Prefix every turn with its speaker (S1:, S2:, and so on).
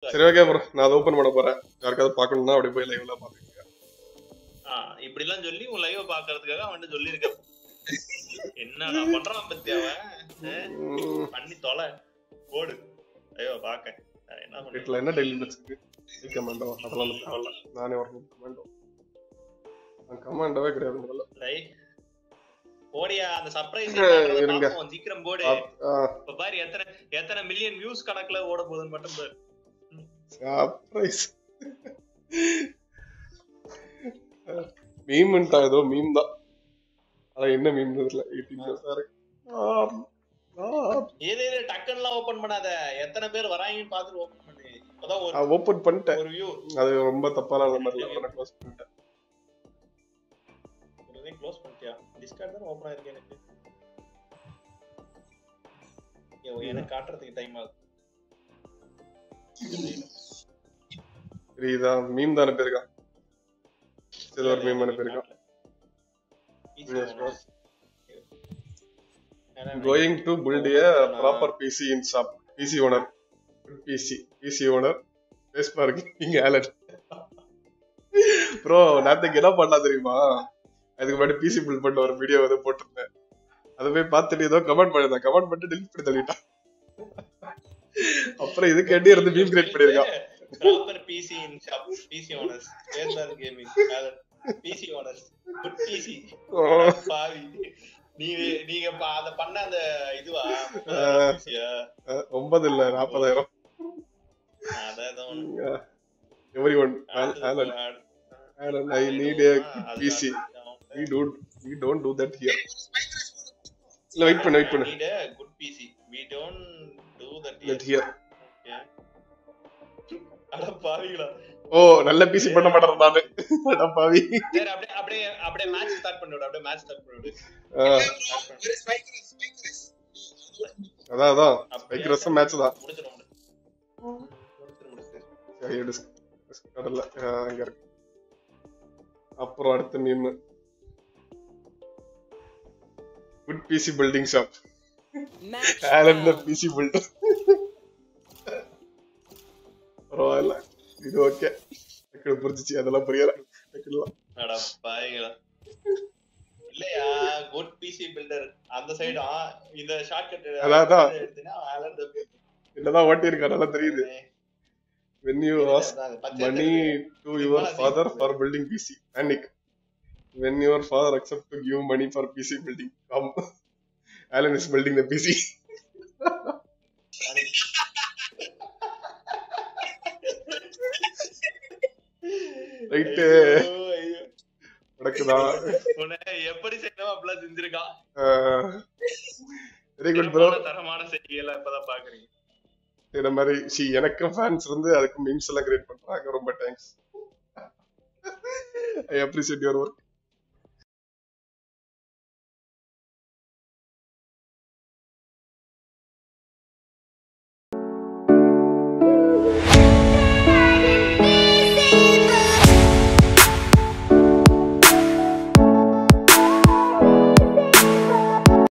S1: சரி okay bro நான் அதை ஓபன் பண்ண போறேன் யாருக்காவது பார்க்கணும்னா அப்படியே போய் லைவ்ல பாத்துக்கங்க
S2: இப்படி எல்லாம் சொல்லி உன் லைவ் பாக்குறதுக்காக அவன் சொல்லி இருக்க என்னடா பண்றான் பத்தி அவன் ஆ?
S1: உம்,
S2: பண்ணி தொலை போடு ஐயோ பாக்க வேற என்ன பண்ண
S1: வீட்டுல என்ன டெய்லி இருக்கு கமாண்டோ அதெல்லாம் ஒண்ணும் தேவையில்ல நானே வரணும் கமாண்டோ நான் கமாண்டோவே கிடையாது முதல்ல
S2: ரைட் போடியா அந்த சர்ப்ரைஸ்
S1: இருங்க.
S2: சீக்கிரம் போடு
S1: ஆ,
S2: இப்ப பாரு எத்தனை எத்தனை மில்லியன் வியூஸ் கணக்குல ஓட போகுதுன்னு மட்டும் பாரு
S1: சர்ப்ரைஸ் மீம்ன்ட்டா ஏதோ மீம் தான் ஆனா என்ன மீம் தெரியல எயிட்டீன் சார்
S2: ஏதே டக்குன்னுலாம் ஓபன் பண்ணாத எத்தனை பேர் வராங்கன்னு பார்த்துட்டு ஓபன் பண்ணு இப்பதான் ஒரு
S1: ஓபன் பண்ணிட்டேன்
S2: ஒரு வியூ
S1: அது ரொம்ப தப்பான நம்பர்ல நான் க்ளோஸ் பண்ணிட்டேன்
S2: உடனே க்ளோஸ் பண்ணிட்டியா டிஸ்கார்ட் தான் ஓபன் ஆயிருக்கு எனக்கு ஐயோ, எனக்கு காட்டுறதுக்கு டைம் ஆகுது
S1: சரி இதான் மீம் தான் அனுப்பியிருக்கான் சரி ஒரு மீம் அனுப்பியிருக்கான் Yes, boss. going to build a proper PC in shop. PC owner. Good PC. PC owner. Face parking Alan. Bro நேற்றுக்கு என்ன பண்ணலாம் தெரியுமா அதுக்கு முன்னாடி பிசி பில்ட் பண்ண ஒரு வீடியோ வந்து போட்டிருந்தேன் அதை போய் பார்த்துட்டு ஏதோ கமெண்ட் பண்ணிருந்தேன் கமெண்ட் பண்ணிட்டு டெலிட் பண்ணி தள்ளிட்டான் அப்புறம் இது கேட்டு இருந்து மீம் கிரியேட் பண்ணிருக்கான்
S2: proper PC in shop PC owners பேஸ்பார் gaming PC owners good PC பாவி நீ நீங்க ப- அத பண்ண அந்த இதுவா பிசியா
S1: அஹ், ஒன்பது இல்ல நாற்பதாயிரம்
S2: அதான்
S1: every one Alan Alan I need a PC we don't we don't do that here இல்ல வெயிட் பண்ணு வெயிட் பண்ணு
S2: need a good PC. We don't do that
S1: that
S2: here.
S1: here
S2: அட பாவிகளா.
S1: ஓ நல்ல பிசி பண்ண மாட்டேன் நானு அட பாவி
S2: சரி அப்படியே அப்படியே அப்படியே மேட்ச் ஸ்டார்ட் பண்ணி விடு அப்படியே மேட்ச் ஸ்டார்ட் பண்ணி விடு
S1: ஆ,
S2: Start பண்ணு.
S3: Where is Spikers? Spikers?
S1: அதான் அதான்
S2: அப்படியே
S1: ஸ்பைக் ரஸ் மேட்ச் தான்
S2: முடிச்சிரும் முடிச்சிரும். முடிச்சிரும், முடிச்சிரும்.
S1: சரி, டிஸ்- டிஸ் கடல்ல ஆ, அங்க இருக்கு அப்புறம் அடுத்த meme good PC building shop
S4: Match
S1: Alan the
S4: found.
S1: PC builder பரவாயில்ல இது ஓகே எனக்கு புரிஞ்சிச்சு அதெல்லாம் புரியல எனக்குலாம்.
S2: அட பாவிகளா. இல்லையா குட் பிசி பில்டர் அந்த சைடா இந்த ஷார்ட்கட்
S1: அதான், அதான்.
S2: எடுத்தீங்கன்னா ஆலன் the-
S1: என்னதான் ஓட்டி இருக்கா நல்லா தெரியுது when you ask
S2: அதான், பச்சை
S1: money to your
S2: Simple as
S1: father
S2: it.
S1: for building PC. Panic. When your father accept to give money for PC building, come. Alan is building the PC. Right.
S2: ஐயோ, ஐயோ.
S1: நடக்குதா
S2: உன்னை எப்படி செய்யணும் அப்படிலாம் செஞ்சிருக்கான்
S1: very good bro
S2: தரமான- தரமான செய்தியெல்லாம் இப்பதான் பாக்குறீங்க
S1: இந்த மாதிரி சி எனக்கும் ஃபேன்ஸ் இருந்து அதுக்கு மீம்ஸ் எல்லாம் கிரியேட் பண்றாங்க ரொம்ப thanks I appreciate your work